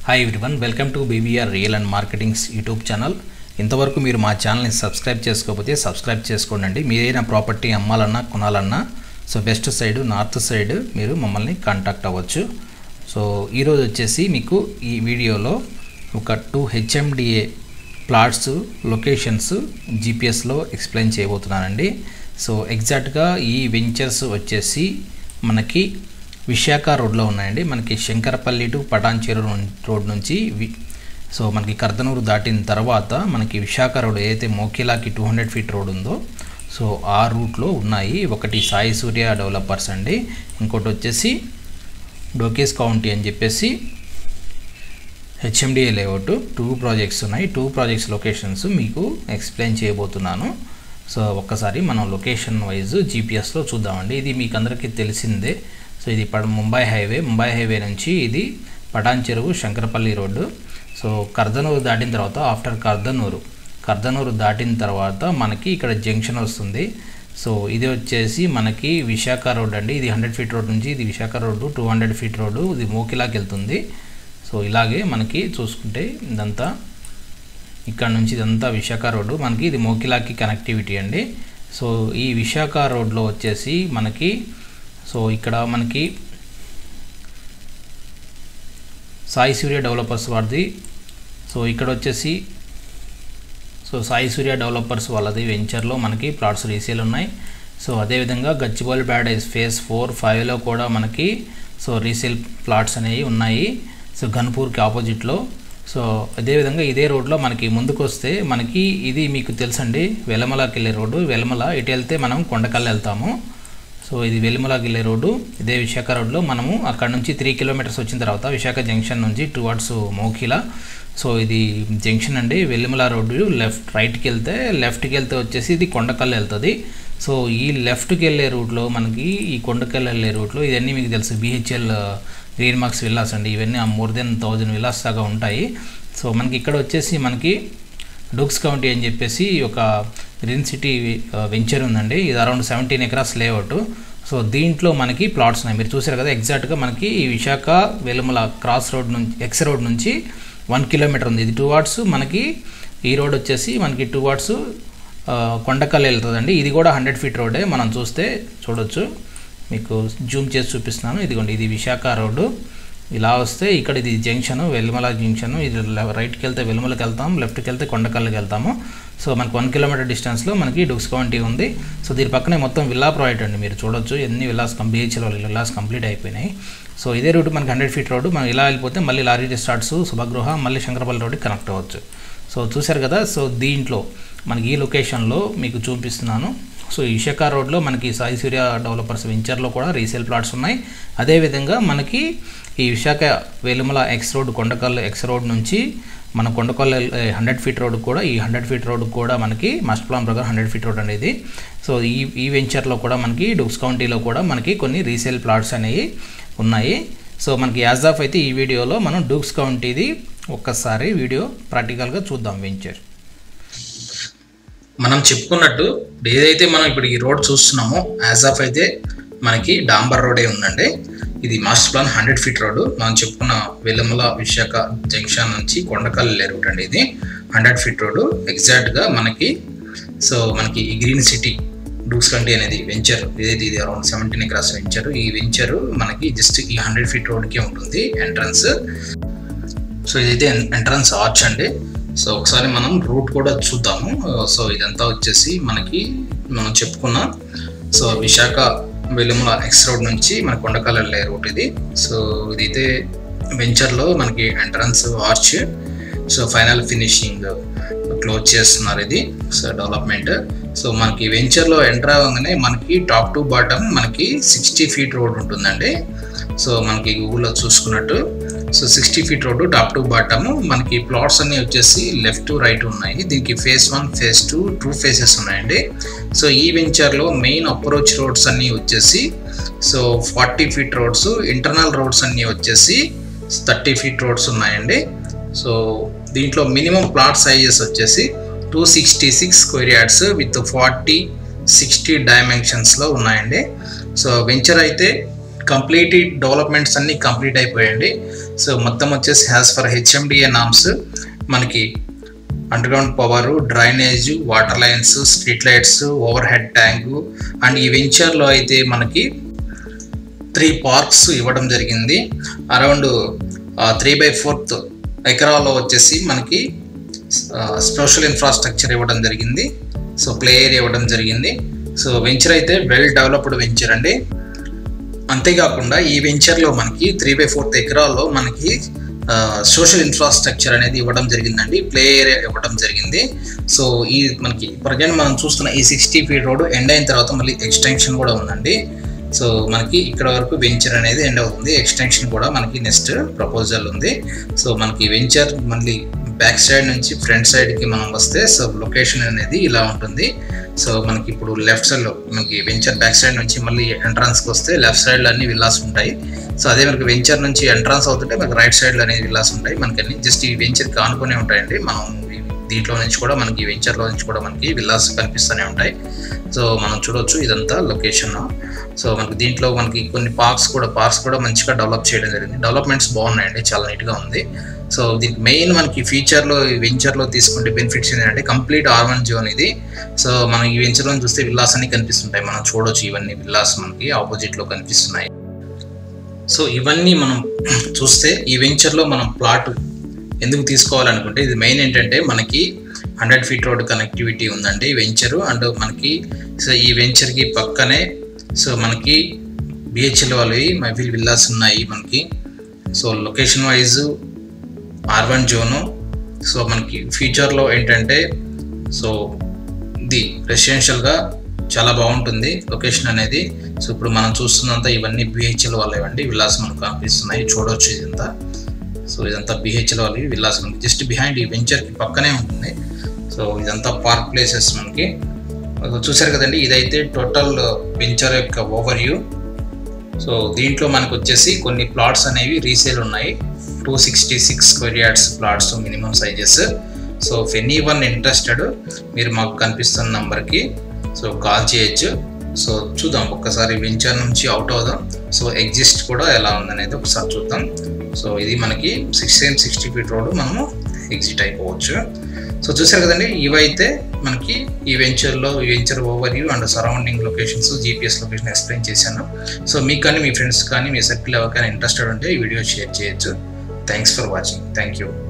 hi everyone welcome to BBR real and marketings YouTube channel ఇంతవరకు మీరు మా ఛానల్ని సబ్స్క్రైబ్ చేసుకోకపోతే సబ్స్క్రైబ్ చేసుకోండి మీరు ఏదైనా ప్రాపర్టీ అమ్మాలన్నా కొనాలన్నా so west side north side మీరు మమ్మల్ని కాంటాక్ట్ అవ్వచ్చు సో ఈరోజు వచ్చేసి మీకు ఈ వీడియోలో ఒక టూ హెచ్ఎండిఏ ప్లాట్స్ లొకేషన్స్ జీపీఎస్లో ఎక్స్ప్లెయిన్ చేయబోతున్నానండి సో ఎగ్జాక్ట్గా ఈ వెంచర్స్ వచ్చేసి మనకి విశాఖ రోడ్లో ఉన్నాయండి మనకి శంకరపల్లి టు పటాన్చేరు రోడ్ నుంచి వి సో మనకి కర్దనూరు దాటిన తర్వాత మనకి విశాఖ రోడ్ ఏదైతే మోకిలాకి టూ హండ్రెడ్ ఫీట్ రోడ్ ఉందో సో ఆ రూట్లో ఉన్నాయి ఒకటి సాయి సూర్య డెవలపర్స్ అండి ఇంకోటి వచ్చేసి డోకేస్ కౌంటీ అని చెప్పేసి హెచ్ఎండిఏ లేఅవుట్ టూ ప్రాజెక్ట్స్ ఉన్నాయి టూ ప్రాజెక్ట్స్ లొకేషన్స్ మీకు ఎక్స్ప్లెయిన్ చేయబోతున్నాను సో ఒక్కసారి మనం లొకేషన్ వైజ్ జీపీఎస్లో చూద్దామండి ఇది మీకు అందరికీ తెలిసిందే సో ఇది పడ ముంబై హైవే ముంబై హైవే నుంచి ఇది పటాన్ చెరువు శంకరపల్లి రోడ్డు సో కర్దనూరు దాటిన తర్వాత ఆఫ్టర్ కర్దనూరు కర్దనూరు దాటిన తర్వాత మనకి ఇక్కడ జంక్షన్ వస్తుంది సో ఇది వచ్చేసి మనకి విశాఖ రోడ్ అండి ఇది హండ్రెడ్ ఫీట్ రోడ్ నుంచి ఇది Visakha road two hundred feet road ఇది మోకిలాకి వెళ్తుంది సో ఇలాగే మనకి చూసుకుంటే ఇదంతా ఇక్కడ నుంచి ఇదంతా విశాఖ రోడ్డు మనకి ఇది మోకిలాకి కనెక్టివిటీ అండి సో ఈ విశాఖ రోడ్లో వచ్చేసి మనకి సో ఇక్కడ మనకి సాయి సూర్య డెవలపర్స్ వారిది సో ఇక్కడ వచ్చేసి సో సాయి సూర్య డెవలపర్స్ వాళ్ళది వెంచర్లో మనకి ప్లాట్స్ రీసేల్ ఉన్నాయి సో అదేవిధంగా గచ్చిబౌలి ప్యారడైజ్ ఫేజ్ ఫోర్ ఫైవ్లో కూడా మనకి సో రీసేల్ ప్లాట్స్ అనేవి ఉన్నాయి సో గన్పూర్కి ఆపోజిట్లో సో అదేవిధంగా ఇదే రోడ్లో మనకి ముందుకు వస్తే మనకి ఇది మీకు తెలుసండి వెలమలకి వెళ్ళే రోడ్డు వెలమల ఇటు వెళ్తే మనం కొండకల్లు వెళ్తాము సో ఇది వెలుమలకి వెళ్ళే రోడ్డు ఇదే విశాఖ రోడ్లో మనము అక్కడ నుంచి త్రీ కిలోమీటర్స్ వచ్చిన తర్వాత విశాఖ జంక్షన్ నుంచి టువర్డ్స్ మోకిలా సో ఇది జంక్షన్ అండి వెల్లిమల రోడ్డు లెఫ్ట్ రైట్కి వెళ్తే లెఫ్ట్కి వెళ్తే వచ్చేసి ఇది కొండకల్లు వెళ్తుంది సో ఈ లెఫ్ట్కి వెళ్ళే రూట్లో మనకి ఈ కొండకల్లు వెళ్ళే రూట్లో ఇవన్నీ మీకు తెలుసు బీహెచ్ఎల్ గ్రీన్ మార్క్స్ విల్లాస్ అండి ఇవన్నీ మోర్ దెన్ థౌజండ్ విల్లాస్ దాకా ఉంటాయి సో మనకి ఇక్కడ వచ్చేసి మనకి డూక్స్ కౌంటీ అని చెప్పేసి ఒక గ్రీన్ సిటీ వెంచర్ ఉందండి ఇది around seventeen acres layout so దీంట్లో మనకి ప్లాట్స్ ఉన్నాయి మీరు చూసారు కదా ఎగ్జాక్ట్గా మనకి ఈ విశాఖ వెలుమల క్రాస్ రోడ్ నుంచి ఎక్స్ రోడ్ నుంచి వన్ కిలోమీటర్ ఉంది ఇది టూ వాట్స్ మనకి ఈ రోడ్ వచ్చేసి మనకి టూ వాట్స్ కొండకల్లు వెళ్తుందండి ఇది కూడా హండ్రెడ్ ఫీట్ రోడే మనం చూస్తే చూడొచ్చు మీకు జూమ్ చేసి చూపిస్తున్నాను ఇదిగోండి ఇది విశాఖ రోడ్డు ఇలా వస్తే ఇక్కడ ఇది జంక్షన్ వెల్మల జంక్షన్ ఇది రైట్కి వెళ్తే వెల్మలకి వెళ్తాం లెఫ్ట్కి వెళ్తే కొండకల్లుకి వెళ్తాము సో మనకు వన్ కిలోమీటర్ డిస్టెన్స్లో మనకి డుక్స్ కౌంటీ ఉంది సో దీని పక్కనే మొత్తం విల్లా ప్రాజెక్ట్ అండి మీరు చూడొచ్చు ఎన్ని విల్లాస్ బిహెచ్ఎల్ విల్లాస్ కంప్లీట్ అయిపోయినాయి సో ఇదే రూట్ మనకి హండ్రెడ్ ఫీట్ రోడ్డు మనం ఇలా వెళ్ళిపోతే మళ్ళీ లారీ స్టార్ట్స్ శుభగృహ మళ్ళీ శంకరపల్లి రోడ్డుకి కనెక్ట్ అవ్వచ్చు సో చూశారు కదా సో దీంట్లో మనకి ఈ లొకేషన్లో మీకు చూపిస్తున్నాను సో ఈ విశాఖ రోడ్లో మనకి సాయి సూర్య డెవలపర్స్ వెంచర్లో కూడా రీసేల్ ప్లాట్స్ ఉన్నాయి అదేవిధంగా మనకి ఈ Visakha Velumala X road Kondakal X road నుంచి మన కొండకల్లు హండ్రెడ్ ఫీట్ రోడ్ కూడా ఈ హండ్రెడ్ ఫీట్ రోడ్ కూడా మనకి మాస్టర్ ప్లాన్ ప్రకారం హండ్రెడ్ ఫీట్ రోడ్ అనేది సో ఈ ఈ వెంచర్లో కూడా మనకి డూక్స్ కౌంటీలో కూడా మనకి కొన్ని రీసేల్ ప్లాట్స్ అనేవి ఉన్నాయి సో మనకి యాజ్ ఆఫ్ అయితే ఈ వీడియోలో మనం డూక్స్ కౌంటీది ఒక్కసారి వీడియో ప్రాక్టికల్గా చూద్దాం వెంచర్ మనం చెప్పుకున్నట్టు ఏదైతే మనం ఇప్పుడు ఈ రోడ్ చూస్తున్నామో యాజ్ ఆఫ్ అయితే మనకి డాంబర్ రోడే ఉందండి ఇది master plan hundred feet road మనం చెప్పుకున్న వెల్లమల విశాఖ జంక్షన్ నుంచి కొండకల్ వెళ్ళే రూట్ అండి ఇది హండ్రెడ్ ఫీట్ రోడ్ ఎగ్జాక్ట్గా మనకి సో మనకి ఈ గ్రీన్ సిటీ డూక్స్ కంటి అనేది వెంచర్ ఏదైతే ఇది అరౌండ్ సెవెంటీన్ ఎకరాస్ వెంచర్ ఈ వెంచర్ మనకి జస్ట్ ఈ హండ్రెడ్ ఫీట్ రోడ్కే ఉంటుంది ఎంట్రన్స్ సో ఇదైతే ఎంట్రన్స్ ఆర్చ్ అండి సో ఒకసారి మనం రూట్ కూడా చూద్దాము సో ఇదంతా వచ్చేసి మనకి మనం చెప్పుకున్న so Visakha Velumula X road నుంచి మన కొండకాల వెళ్ళే రూట్ ఇది సో ఇదైతే వెంచర్లో మనకి entrance arch so final finishing close చేస్తున్నారు ఇది సో డెవలప్మెంట్ సో మనకి వెంచర్లో ఎంటర్ అవ్వగానే మనకి టాప్ టు బాటమ్ మనకి సిక్స్టీ ఫీట్ రోడ్ ఉంటుందండి సో మనకి గూగుల్లో చూసుకున్నట్టు so sixty feet road top to bottom మనకి ప్లాట్స్ అన్ని వచ్చేసి లెఫ్ట్ టు రైట్ ఉన్నాయి దీనికి phase one phase two two phases ఉన్నాయండి సో ఈ వెంచర్లో మెయిన్ అప్రోచ్ రోడ్స్ అన్నీ వచ్చేసి so forty feet roads internal roads అన్నీ వచ్చేసి థర్టీ ఫీట్ రోడ్స్ ఉన్నాయండి సో దీంట్లో మినిమం ప్లాట్ సైజెస్ వచ్చేసి two sixty six square yards with forty sixty డైమెన్షన్స్లో ఉన్నాయండి సో వెంచర్ అయితే కంప్లీట్ డెవలప్మెంట్స్ అన్నీ కంప్లీట్ అయిపోయాయండి సో మొత్తం వచ్చేసి హ్యాస్ ఫర్ హెచ్ఎండిఏ నామ్స్ మనకి underground power drainage water lines street lights over head tank and ఈ వెంచర్లో అయితే మనకి త్రీ పార్క్స్ ఇవ్వడం జరిగింది అరౌండ్ త్రీ బై ఫోర్త్ ఎకరాలో వచ్చేసి మనకి సోషల్ ఇన్ఫ్రాస్ట్రక్చర్ ఇవ్వడం జరిగింది సో ప్లే ఏరియా ఇవ్వడం జరిగింది సో వెంచర్ అయితే వెల్ డెవలప్డ్ వెంచర్ అండి అంతేకాకుండా ఈ వెంచర్లో మనకి త్రీ బై ఫోర్త్ ఎకరాల్లో మనకి సోషల్ ఇన్ఫ్రాస్ట్రక్చర్ అనేది ఇవ్వడం జరిగిందండి ప్లే ఏరియా ఇవ్వడం జరిగింది సో ఈ మనకి ప్రజెంట్ మనం చూస్తున్న ఈ సిక్స్టీ ఫీట్ రోడ్ ఎండ్ అయిన తర్వాత మళ్ళీ ఎక్స్టెన్షన్ కూడా ఉందండి సో మనకి ఇక్కడ వరకు వెంచర్ అనేది ఎండ్ అవుతుంది ఎక్స్టెన్షన్ కూడా మనకి నెక్స్ట్ ప్రపోజల్ ఉంది సో మనకి వెంచర్ మళ్ళీ బ్యాక్ సైడ్ నుంచి ఫ్రంట్ సైడ్కి మనం వస్తే సో లొకేషన్ అనేది ఇలా ఉంటుంది సో మనకి ఇప్పుడు లెఫ్ట్ సైడ్లో మనకి వెంచర్ బ్యాక్ సైడ్ నుంచి మళ్ళీ ఎంట్రన్స్కి వస్తే లెఫ్ట్ సైడ్లో అన్ని విల్లాస్ ఉంటాయి సో అదే మనకి వెంచర్ నుంచి ఎంట్రన్స్ అవుతుంటే మనకి రైట్ సైడ్లో అనేది విల్లాస్ ఉంటాయి మనకి అన్ని జస్ట్ ఈ వెంచర్కి ఆనుకునే ఉంటాయండి మనం ఈ- దీంట్లో నుంచి కూడా మనకి వెంచర్లో నుంచి కూడా మనకి విల్లాస్ కనిపిస్తూనే ఉంటాయి సో మనం చూడొచ్చు ఇదంతా లొకేషన్ సో మనకి దీంట్లో మనకి కొన్ని పార్క్స్ కూడా పార్క్స్ కూడా మంచిగా డెవలప్ చేయడం జరిగింది డెవలప్మెంట్స్ బాగున్నాయండి చాలా నీట్గా ఉంది సో దీనికి మెయిన్ మనకి ఫీచర్లో ఈ వెంచర్లో తీసుకుంటే బెనిఫిట్స్ ఏంటంటే కంప్లీట్ ఆర్వన్ జోన్ ఇది సో మనం ఈ వెంచర్లో చూస్తే విల్లాస్ అన్ని కనిపిస్తుంటాయి మనం చూడొచ్చు ఇవన్నీ విల్లాస్ మనకి ఆపోజిట్లో కనిపిస్తున్నాయి సో ఇవన్నీ మనం చూస్తే ఈ వెంచర్లో మనం ప్లాట్ ఎందుకు తీసుకోవాలనుకుంటే ఇది మెయిన్ ఏంటంటే మనకి హండ్రెడ్ ఫీట్ రోడ్ కనెక్టివిటీ ఉందండి వెంచరు అండ్ మనకి సో ఈ వెంచర్కి పక్కనే సో మనకి బిహెచ్ఎల్ వాళ్ళవి మహఫిల్ విల్లాస్ ఉన్నాయి మనకి so location wise urban zone so మనకి ఫ్యూచర్లో ఏంటంటే సో ఇది రెసిడెన్షియల్గా చాలా బాగుంటుంది లొకేషన్ అనేది సో ఇప్పుడు మనం చూస్తున్నంత ఇవన్నీ బిహెచ్ఎల్ వాళ్ళేవండి విల్లాస్ మనకు కనిపిస్తున్నాయి చూడవచ్చు ఇదంతా సో ఇదంతా బిహెచ్ఎల్ వాళ్ళవి విల్లాస్ మనకి జస్ట్ బిహైండ్ ఈ వెంచర్కి పక్కనే ఉంటుంది సో ఇదంతా పార్క్ ప్లేసెస్ మనకి అది చూశారు కదండి ఇదైతే టోటల్ వెంచర్ యొక్క ఓవర్ వ్యూ సో దీంట్లో మనకు వచ్చేసి కొన్ని ప్లాట్స్ అనేవి రీసేల్ ఉన్నాయి two sixty six square yards plots minimum sizes so if any one interested మీరు మాకు కనిపిస్తున్న నంబర్కి సో కాల్ చేయొచ్చు సో చూద్దాం ఒక్కసారి వెంచర్ నుంచి అవుట్ అవుదాం సో ఎగ్జిస్ట్ కూడా ఎలా ఉందనేది ఒకసారి చూద్దాం సో ఇది మనకి six same sixty feet road మనము ఎగ్జిట్ అయిపోవచ్చు సో చూసారు కదండి ఇవైతే మనకి ఈ వెంచర్లో ఈ venture over view and surrounding locations GPS location explain చేశాను సో మీకు కానీ మీ ఫ్రెండ్స్ కానీ మీ సర్కిల్ ఎవరికైనా ఇంట్రెస్టెడ్ ఉంటే ఈ వీడియో షేర్ చేయొచ్చు thanks for watching thank you